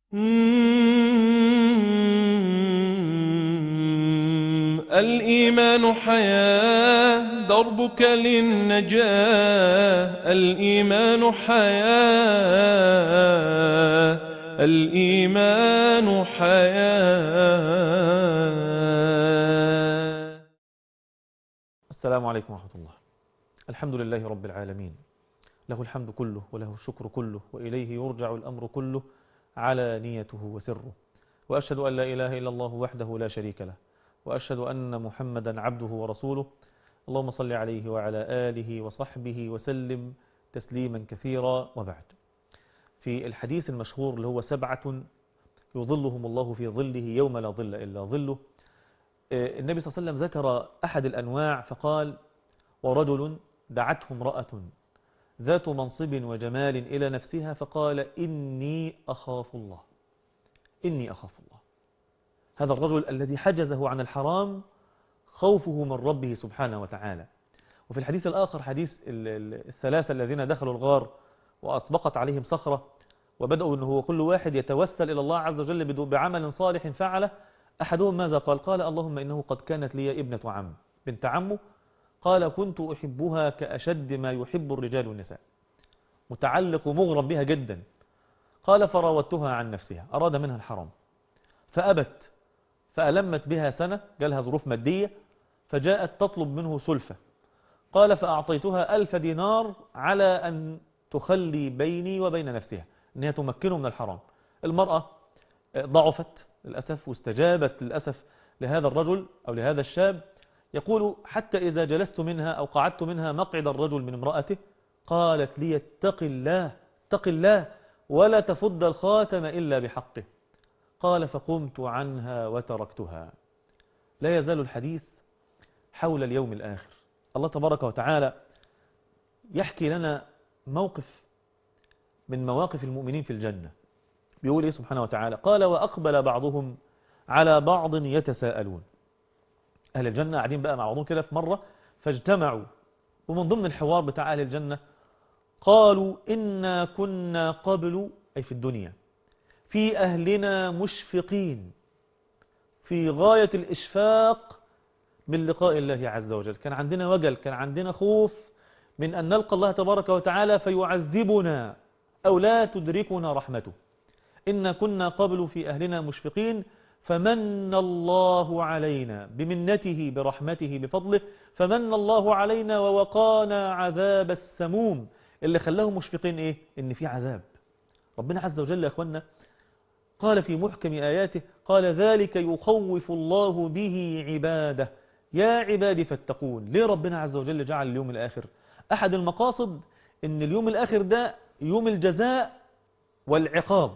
الإيمان حياة دربك للنجاة الإيمان حياة الإيمان حياة السلام عليكم ورحمة الله الحمد لله رب العالمين له الحمد كله وله الشكر كله وإليه يرجع الأمر كله على نيته وسره وأشهد أن لا إله إلا الله وحده لا شريك له وأشهد أن محمدا عبده ورسوله اللهم صل عليه وعلى آله وصحبه وسلم تسليما كثيرا وبعد في الحديث المشهور اللي هو سبعة يظلهم الله في ظله يوم لا ظل إلا ظله النبي صلى الله عليه وسلم ذكر أحد الأنواع فقال ورجل دعته امرأة ذات منصب وجمال إلى نفسها فقال إني أخاف الله إني أخاف الله هذا الرجل الذي حجزه عن الحرام خوفه من ربه سبحانه وتعالى وفي الحديث الآخر حديث الثلاثة الذين دخلوا الغار وأطبقت عليهم صخرة وبدأوا أنه هو كل واحد يتوسل إلى الله عز وجل بعمل صالح فعله أحدهم ماذا قال قال اللهم إنه قد كانت لي ابنة عم بنت عمه قال كنت أحبها كأشد ما يحب الرجال والنساء متعلق ومغرم بها جدا قال فراودتها عن نفسها أراد منها الحرام فأبت فألمت بها سنة جالها ظروف مادية فجاءت تطلب منه سلفة قال فأعطيتها ألف دينار على أن تخلي بيني وبين نفسها أنها تمكنه من الحرام المرأة ضعفت للأسف واستجابت للأسف لهذا الرجل أو لهذا الشاب يقول حتى إذا جلست منها أو قعدت منها مقعد الرجل من امرأته قالت لي اتق الله اتق الله ولا تفد الخاتم إلا بحقه قال فقمت عنها وتركتها لا يزال الحديث حول اليوم الآخر الله تبارك وتعالى يحكي لنا موقف من مواقف المؤمنين في الجنة بيقول إيه سبحانه وتعالى قال وأقبل بعضهم على بعض يتساءلون أهل الجنة قاعدين بقى مع بعضهم كده في مرة فاجتمعوا ومن ضمن الحوار بتاع أهل الجنة قالوا إنا كنا قبل أي في الدنيا في أهلنا مشفقين في غاية الإشفاق من لقاء الله عز وجل كان عندنا وجل كان عندنا خوف من أن نلقى الله تبارك وتعالى فيعذبنا أو لا تدركنا رحمته إن كنا قبل في أهلنا مشفقين فمن الله علينا بمنته برحمته بفضله فمن الله علينا ووقانا عذاب السموم اللي خلاهم مشفقين إيه؟ إن في عذاب ربنا عز وجل يا أخوانا قال في محكم آياته قال ذلك يخوف الله به عباده يا عبادي فاتقون ليه ربنا عز وجل جعل اليوم الآخر أحد المقاصد إن اليوم الآخر ده يوم الجزاء والعقاب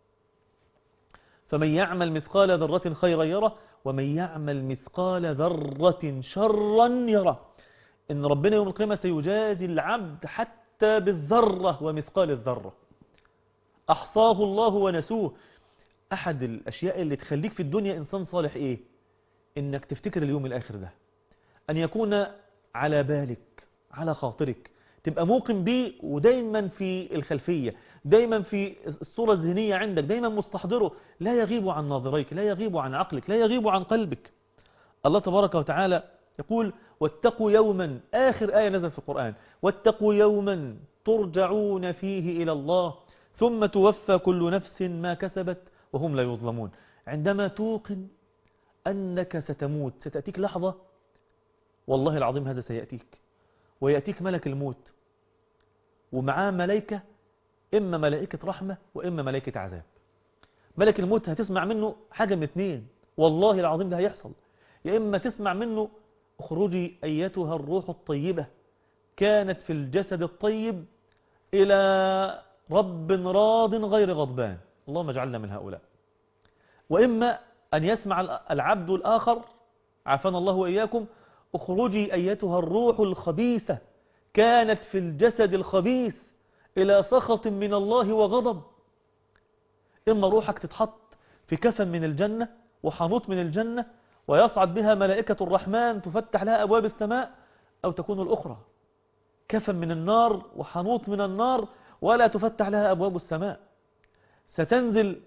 فمن يعمل مثقال ذرة خيرا يره ومن يعمل مثقال ذرة شرا يره إن ربنا يوم القيامة سيجازي العبد حتى بالذرة ومثقال الذرة أحصاه الله ونسوه أحد الأشياء اللي تخليك في الدنيا إنسان صالح إيه إنك تفتكر اليوم الآخر ده أن يكون على بالك على خاطرك تبقى موقن بيه ودايما في الخلفية دايما في الصورة الذهنية عندك دايما مستحضره لا يغيب عن ناظريك لا يغيب عن عقلك لا يغيب عن قلبك الله تبارك وتعالى يقول واتقوا يوما آخر آية نزل في القرآن واتقوا يوما ترجعون فيه إلى الله ثم توفى كل نفس ما كسبت وهم لا يظلمون عندما توقن أنك ستموت ستأتيك لحظة والله العظيم هذا سيأتيك ويأتيك ملك الموت ومعاه ملائكة إما ملائكة رحمة وإما ملائكة عذاب ملك الموت هتسمع منه حاجة من اتنين والله العظيم ده هيحصل يا إما تسمع منه اخرجي أيتها الروح الطيبة كانت في الجسد الطيب إلى رب راض غير غضبان اللهم اجعلنا من هؤلاء وإما أن يسمع العبد الآخر عافانا الله وإياكم اخرجي أيتها الروح الخبيثة كانت في الجسد الخبيث إلى سخط من الله وغضب إما روحك تتحط في كفن من الجنة وحنوط من الجنة ويصعد بها ملائكة الرحمن تفتح لها أبواب السماء أو تكون الأخرى كفن من النار وحنوط من النار ولا تفتح لها أبواب السماء ستنزل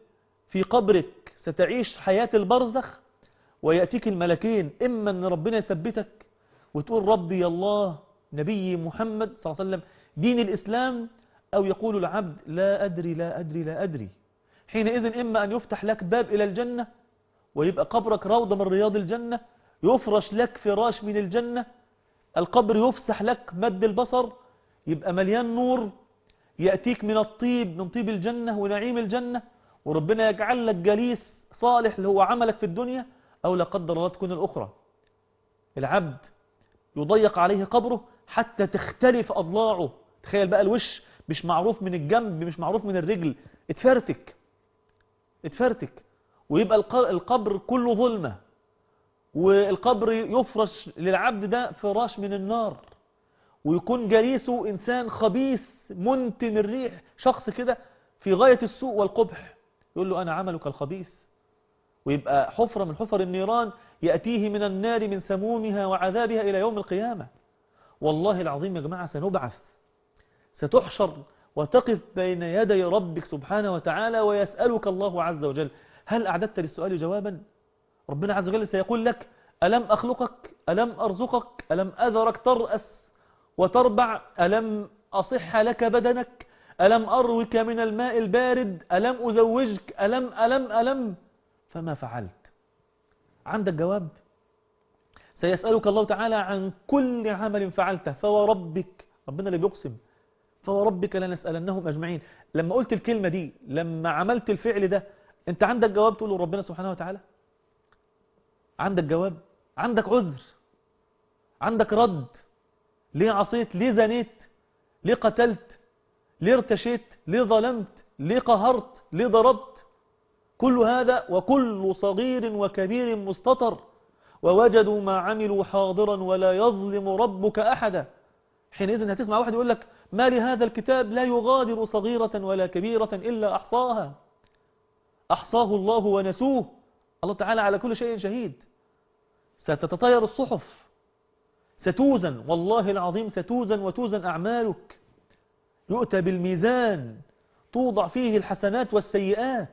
في قبرك ستعيش حياة البرزخ ويأتيك الملكين إما أن ربنا يثبتك وتقول ربي الله نبي محمد صلى الله عليه وسلم دين الإسلام أو يقول العبد لا أدري لا أدري لا أدري حينئذ إما أن يفتح لك باب إلى الجنة ويبقى قبرك روضة من رياض الجنة يفرش لك فراش من الجنة القبر يفسح لك مد البصر يبقى مليان نور يأتيك من الطيب من طيب الجنة ونعيم الجنة وربنا يجعل لك جليس صالح اللي هو عملك في الدنيا أو لا قدر الله تكون الأخرى العبد يضيق عليه قبره حتى تختلف أضلاعه تخيل بقى الوش مش معروف من الجنب مش معروف من الرجل اتفرتك اتفرتك ويبقى القبر كله ظلمة والقبر يفرش للعبد ده فراش من النار ويكون جليسه إنسان خبيث منتن الريح شخص كده في غاية السوء والقبح يقول له أنا عملك الخبيث ويبقى حفرة من حفر النيران يأتيه من النار من سمومها وعذابها إلى يوم القيامة والله العظيم يا جماعة سنبعث ستحشر وتقف بين يدي ربك سبحانه وتعالى ويسألك الله عز وجل هل أعددت للسؤال جوابا ربنا عز وجل سيقول لك ألم أخلقك ألم أرزقك ألم أذرك ترأس وتربع ألم أصح لك بدنك ألم أروك من الماء البارد ألم أزوجك ألم ألم ألم فما فعلت عندك جواب سيسألك الله تعالى عن كل عمل فعلته فوربك ربنا اللي بيقسم فوربك لنسألنهم أجمعين لما قلت الكلمة دي لما عملت الفعل ده انت عندك جواب تقوله ربنا سبحانه وتعالى عندك جواب عندك عذر عندك رد ليه عصيت ليه زنيت ليه قتلت ليه ارتشيت ليه ظلمت ليه قهرت ليه ضربت كل هذا وكل صغير وكبير مستطر ووجدوا ما عملوا حاضرا ولا يظلم ربك أحدا حينئذ هتسمع واحد يقول لك ما لهذا الكتاب لا يغادر صغيرة ولا كبيرة إلا أحصاها أحصاه الله ونسوه الله تعالى على كل شيء شهيد ستتطير الصحف ستوزن والله العظيم ستوزن وتوزن أعمالك يؤتى بالميزان توضع فيه الحسنات والسيئات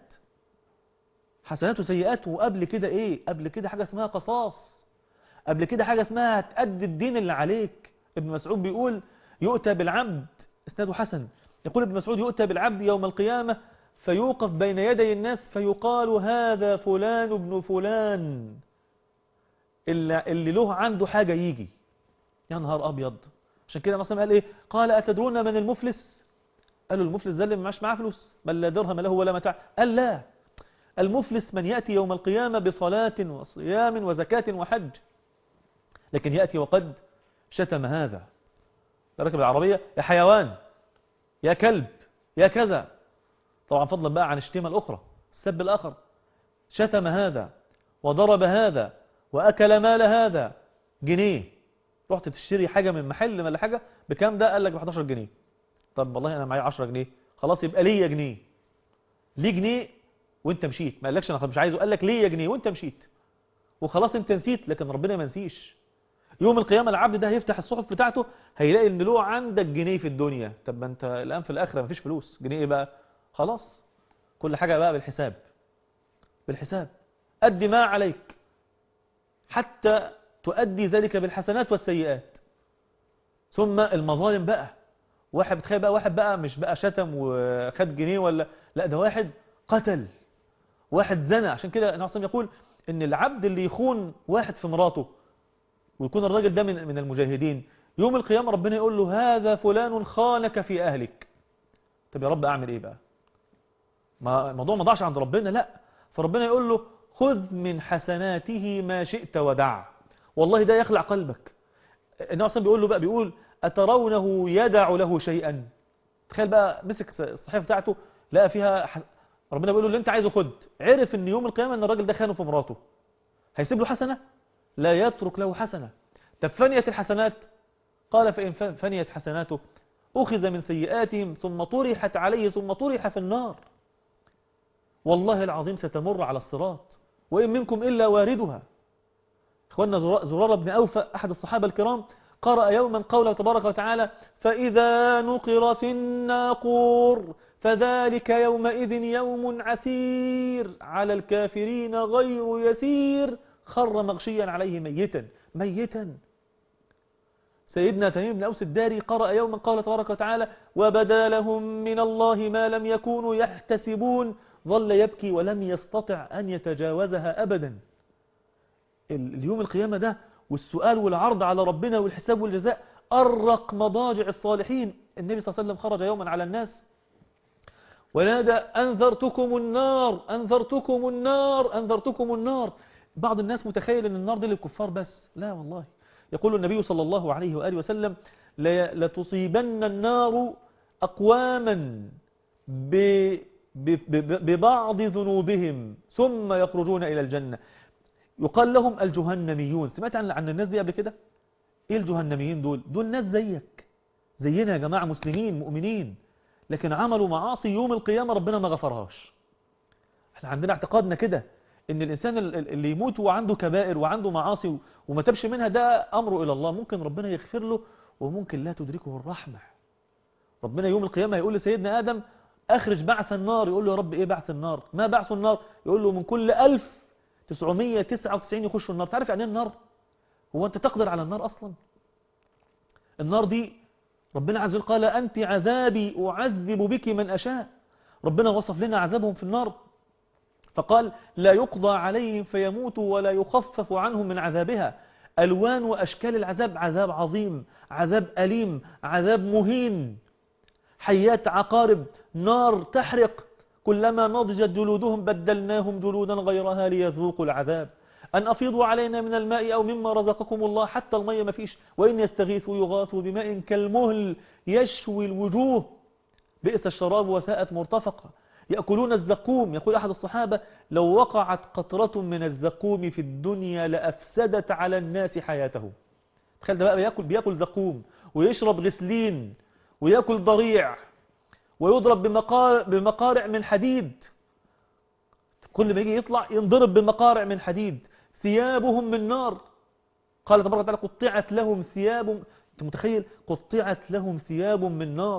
حسنات وسيئات وقبل كده ايه قبل كده حاجة اسمها قصاص قبل كده حاجة اسمها هتأدي الدين اللي عليك ابن مسعود بيقول يؤتى بالعبد اسناده حسن يقول ابن مسعود يؤتى بالعبد يوم القيامة فيوقف بين يدي الناس فيقال هذا فلان ابن فلان اللي, اللي له عنده حاجة يجي يا نهار أبيض عشان كده مثلا قال إيه قال أتدرون من المفلس قالوا المفلس ده اللي معاش معاه فلوس بل لا درهم له ولا متاع قال لا المفلس من يأتي يوم القيامة بصلاة وصيام وزكاة وحج لكن يأتي وقد شتم هذا ركب العربية يا حيوان يا كلب يا كذا طبعا فضلا بقى عن الشتيمة الأخرى السب الآخر شتم هذا وضرب هذا وأكل مال هذا جنيه رحت تشتري حاجة من محل ولا حاجة بكام ده قال لك ب 11 جنيه طب والله أنا معايا 10 جنيه خلاص يبقى ليا جنيه ليه جنيه وانت مشيت ما قالكش انا مش عايزه قال لك ليا جنيه وانت مشيت وخلاص انت نسيت لكن ربنا ما نسيش يوم القيامة العبد ده هيفتح الصحف بتاعته هيلاقي ان له عندك جنيه في الدنيا طب ما انت الان في الاخره مفيش فلوس جنيه ايه بقى خلاص كل حاجة بقى بالحساب بالحساب أدي ما عليك حتى تؤدي ذلك بالحسنات والسيئات ثم المظالم بقى واحد بتخيل بقى واحد بقى مش بقى شتم وخد جنيه ولا لا ده واحد قتل واحد زنى عشان كده النبي صلى يقول ان العبد اللي يخون واحد في مراته ويكون الراجل ده من من المجاهدين يوم القيامة ربنا يقول له هذا فلان خانك في أهلك طب يا رب أعمل إيه بقى ما الموضوع ما ضاعش عند ربنا لا فربنا يقول له خذ من حسناته ما شئت ودع والله ده يخلع قلبك النبي صلى بيقول له بقى بيقول أترونه يدع له شيئا تخيل بقى مسك الصحيفة بتاعته لقى فيها ح... ربنا بيقول له اللي انت عايزه خد عرف ان يوم القيامة ان الراجل ده خانه في مراته هيسيب له حسنة لا يترك له حسنة طب فنيت الحسنات قال فإن فنيت حسناته أخذ من سيئاتهم ثم طرحت عليه ثم طرح في النار والله العظيم ستمر على الصراط وإن منكم إلا واردها إخواننا زرار بن أوفى أحد الصحابة الكرام قرأ يوما قوله تبارك وتعالى فإذا نقر في الناقور فذلك يومئذ يوم عسير على الكافرين غير يسير خر مغشيا عليه ميتا ميتا سيدنا تميم بن أوس الداري قرأ يوما قال تبارك وتعالى وبدا لهم من الله ما لم يكونوا يحتسبون ظل يبكي ولم يستطع أن يتجاوزها أبدا اليوم القيامة ده والسؤال والعرض على ربنا والحساب والجزاء أرق مضاجع الصالحين النبي صلى الله عليه وسلم خرج يوما على الناس ونادى أنذرتكم النار أنذرتكم النار أنذرتكم النار بعض الناس متخيل أن النار دي للكفار بس لا والله يقول النبي صلى الله عليه وآله وسلم لتصيبن النار أقواما ببعض ذنوبهم ثم يخرجون إلى الجنة يقال لهم الجهنميون سمعت عن عن الناس دي قبل كده ايه الجهنميين دول دول ناس زيك زينا يا جماعة مسلمين مؤمنين لكن عملوا معاصي يوم القيامة ربنا ما غفرهاش احنا عندنا اعتقادنا كده ان الانسان اللي يموت وعنده كبائر وعنده معاصي وما تبش منها ده امره الى الله ممكن ربنا يغفر له وممكن لا تدركه الرحمة ربنا يوم القيامة يقول لسيدنا آدم اخرج بعث النار يقول له يا رب ايه بعث النار ما بعث النار يقول له من كل ألف 999 يخشوا النار تعرف يعني ايه النار هو انت تقدر على النار اصلا النار دي ربنا عز وجل قال انت عذابي اعذب بك من اشاء ربنا وصف لنا عذابهم في النار فقال لا يقضى عليهم فيموتوا ولا يخفف عنهم من عذابها الوان واشكال العذاب عذاب عظيم عذاب اليم عذاب مهين حيات عقارب نار تحرق كلما نضجت جلودهم بدلناهم جلودا غيرها ليذوقوا العذاب أن أفيضوا علينا من الماء أو مما رزقكم الله حتى المية ما فيش وإن يستغيثوا يغاثوا بماء كالمهل يشوي الوجوه بئس الشراب وساءت مرتفقة يأكلون الزقوم يقول أحد الصحابة لو وقعت قطرة من الزقوم في الدنيا لأفسدت على الناس حياته تخيل ده بقى بيأكل, بيأكل زقوم ويشرب غسلين ويأكل ضريع ويضرب بمقارع من حديد كل ما يجي يطلع ينضرب بمقارع من حديد ثيابهم من نار قال تبارك وتعالى قطعت لهم ثياب انت متخيل قطعت لهم ثياب من نار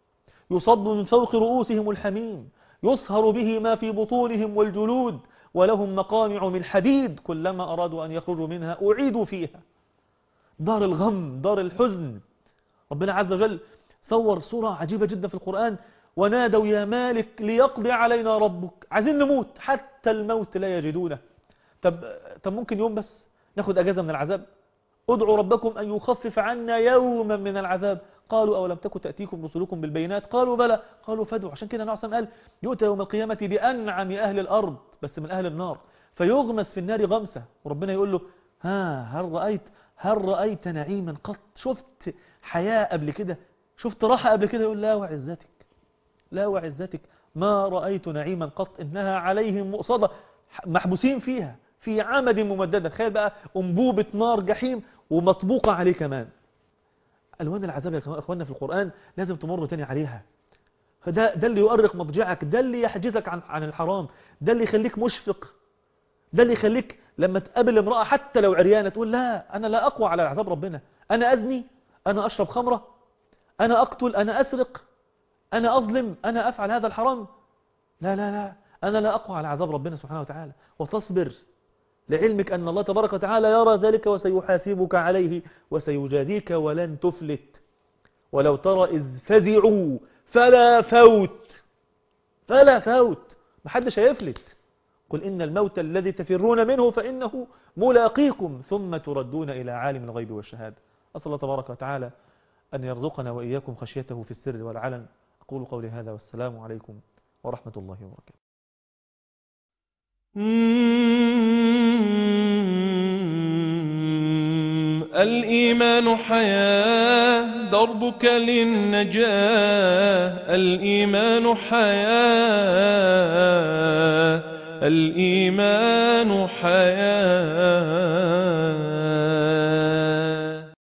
يصب من فوق رؤوسهم الحميم يصهر به ما في بطونهم والجلود ولهم مقامع من حديد كلما أرادوا أن يخرجوا منها أعيدوا فيها دار الغم دار الحزن ربنا عز وجل صور صورة عجيبة جدا في القرآن ونادوا يا مالك ليقضي علينا ربك عايزين نموت حتى الموت لا يجدونه طب, طب ممكن يوم بس ناخد أجازة من العذاب ادعوا ربكم أن يخفف عنا يوما من العذاب قالوا أولم تكن تأتيكم رسلكم بالبينات قالوا بلى قالوا فادعوا عشان كده نعصم قال يؤتى يوم القيامة بأنعم أهل الأرض بس من أهل النار فيغمس في النار غمسة وربنا يقول له ها هل رأيت هل رأيت نعيما قط شفت حياة قبل كده شفت راحة قبل كده يقول لا وعزتك لا وعزتك ما رأيت نعيما قط إنها عليهم مؤصدة محبوسين فيها في عمد ممددة تخيل بقى أنبوبة نار جحيم ومطبوقة عليه كمان ألوان العذاب يا أخواننا في القرآن لازم تمر تاني عليها فده ده اللي يؤرق مضجعك ده اللي يحجزك عن عن الحرام ده اللي يخليك مشفق ده اللي يخليك لما تقابل امرأة حتى لو عريانة تقول لا أنا لا أقوى على عذاب ربنا أنا أزني أنا أشرب خمرة أنا أقتل أنا أسرق أنا أظلم أنا أفعل هذا الحرام لا لا لا أنا لا أقوى على عذاب ربنا سبحانه وتعالى وتصبر لعلمك أن الله تبارك وتعالى يرى ذلك وسيحاسبك عليه وسيجازيك ولن تفلت ولو ترى إذ فزعوا فلا فوت فلا فوت محدش هيفلت قل إن الموت الذي تفرون منه فإنه ملاقيكم ثم تردون إلى عالم الغيب والشهادة أسأل الله تبارك وتعالى أن يرزقنا وإياكم خشيته في السر والعلن أقول قولي هذا والسلام عليكم ورحمة الله وبركاته الإيمان حياة دربك للنجاة الإيمان حياة الإيمان حياة